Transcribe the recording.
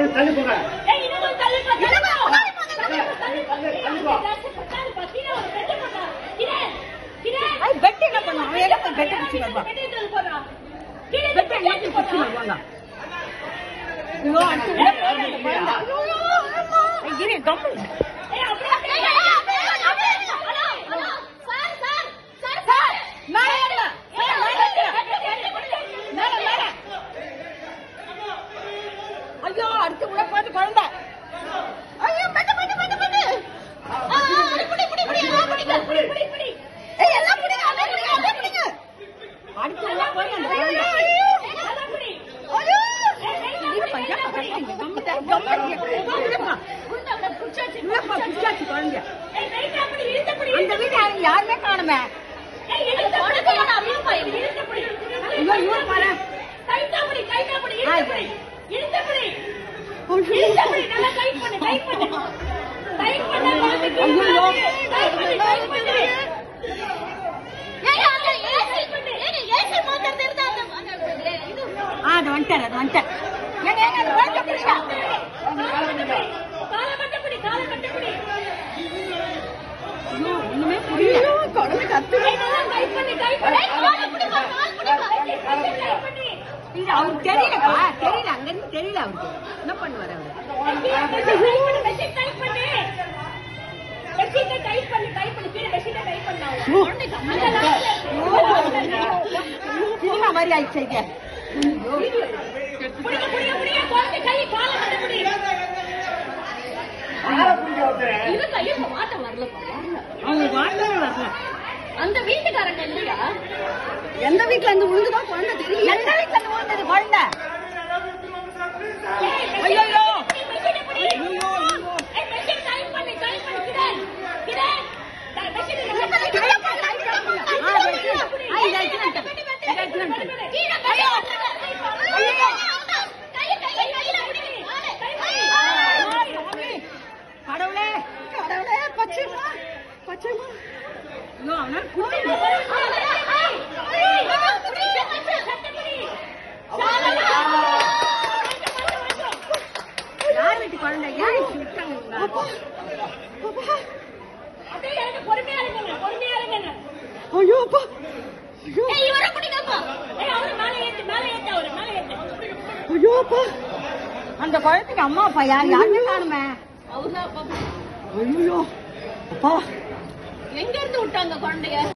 கொஞ்சம் தள்ளி போங்க ஏய், இன்னும் கொஞ்சம் தள்ளி போ, தள்ளி போ. தள்ளி, தள்ளி, தள்ளி போ. தள்ளி போ, கீழே ஒரு பெட்டு போட்டா. கீழே, கீழே. ஐ பெட் என்ன பண்ணுவான் அவன் எல்லாம் போய் பெட்டை பிடிச்சி வருவான் பெட்டு எடுத்து போடுறான். கீழே இந்த பெட்டை பெட்டு ஏற்றி எடுத்து பிடிச்சி போடுறான். வருவாங்க ஐயோ அடுத்து உள்ள போறது அந்த குழந்தை. ஐய், இரு, கம்முனு. ஏய், அப்படியே, அப்படியே, அப்படியே, அப்படியே, அப்படியே. Hello, hello. Sir, sir, sir, sir. மேல ஏறுங்க. மேல, மேல ஏறுங்க. பெட்டு கொடுங்க. மேல, மேல. ஐயோ அடுத்து உள்ள போறது குழந்தை ஐயோ பெட்டு பெட்டு பெட்டு பெட்டு ஆ, புடி, புடி, புடி, புடி, எல்லாம் பிடிங்க. புடி, புடி, புடி. ஏய் எல்லாம் பிடிங்க அப்படியே பிடிங்க அப்படியே பிடிங்க அடுத்து உள்ள போறது அந்த குழந்தை எல்லாம் பிடி. இருப்பா, ஏப்பா கத்துறீங்க? கம்முனு, கம்முனு இருப்பா. இருப்பா. உள்ள அப்படியே புடிச்சாச்சு. இல்லப்பா, பிடிச்சாச்சு குழந்தைய. ஏய், வெயிட்டா பிடி, இழுத்து பிடி, அந்த இழுத்து வீட்டுல யாரு- யாருமே காணுமே ஏய், இழுத்து பிடி. அப்படியேப்பா, இழுத்து பிடி. ஐயோ, இவரு பாரு. டைட்டா பிடி, டைட்டா பிடி, ஆ, இழுத்து பிடி. இழுத்து பிடி. இழுத்து பிடி, நல்லா டைட் பண்ணு, டைட் பண்ணு. டைட் பண்ணா குழந்தை கீழே ஐயோ. விழாது. டைட் பண்ணு, டைட் பண்ணு. ஏய், அந்த AC பண்ணு. ஏய், AC மாத்துறது இருந்தா அந்த- அந்த இது ஆ, அது வந்துட்டாரு, அது வந்துட்டாரு. ஏங்க, ஏங்க, அந்த குழந்தைய பிடிங்க. காலை மட்டும் பிடி, காலை மட்டும் பிடி. ஐயோ, ஒண்ணுமே புரியல. குழந்தை கத்துது. ஏய், நல்லா டைட் பண்ணு, டைட் பண்ணு. ஏய், காலை பிடிப்பா, கால் பிடிப்பா. ஏய், டைட் பண்ணு. இது அவருக்கு தெரியலப்பா தெரியல அங்க இருந்து தெரியல அவருக்கு என்ன பண்ணுவாரு அவரு கீழே பெட்ஷீட் டைட் பண்ணு, பெட்ஷீட் டைட் பண்ணு. பெட்ஷீட்டை டைட் பண்ணு, டைட் பண்ணு. கீழே பெட்ஷீட்டை டைட் பண்ணு. குழந்தைக்கு அந்த லாஸ்ட்ல சினிமா மாதிரி ஆயிடுச்சு இது புடிங்க, புடிங்க, புடிங்க. குழந்தை கை, காலை மட்டும் புடி. யாரை பிடிக்க வந்தேன் இருக்க, இருக்க, மாட்டம் வரலப்பா, வரல. அவங்க வாட்டவே வரல அந்த வீட்டுக்காரங்க இல்லையா எந்த வீட்டுல இருந்து விழுந்துதான் குழந்தை தெரியல எந்த வீட்டுல இருந்து விழுந்தது குழந்தை ஐயோ ஐயோ ஐயோ கடவுளே கடவுளே பச்சைமா பச்சைமா ஐயோ அவனால குடிக்க யார் வீட்டு குழந்தை ஏன் இப்படி விட்டாங்க பொறுமையா இருங்க பொறுமையா இருங்க ஐயோ அப்பா ஐயோ ஏய், இவரை பிடிங்கப்பா. ஏய், அவரை மேலே ஏத்து, மேலே ஏத்து அவரை, மேலே ஏத்து. ஐயோ அப்பா அந்த குழந்தைக்கு அம்மா அப்பா யார் யாருமே காணுமே அவர்தான் அப்பா. ஐயோ அப்பா எங்க இருந்து விட்டாங்க குழந்தைய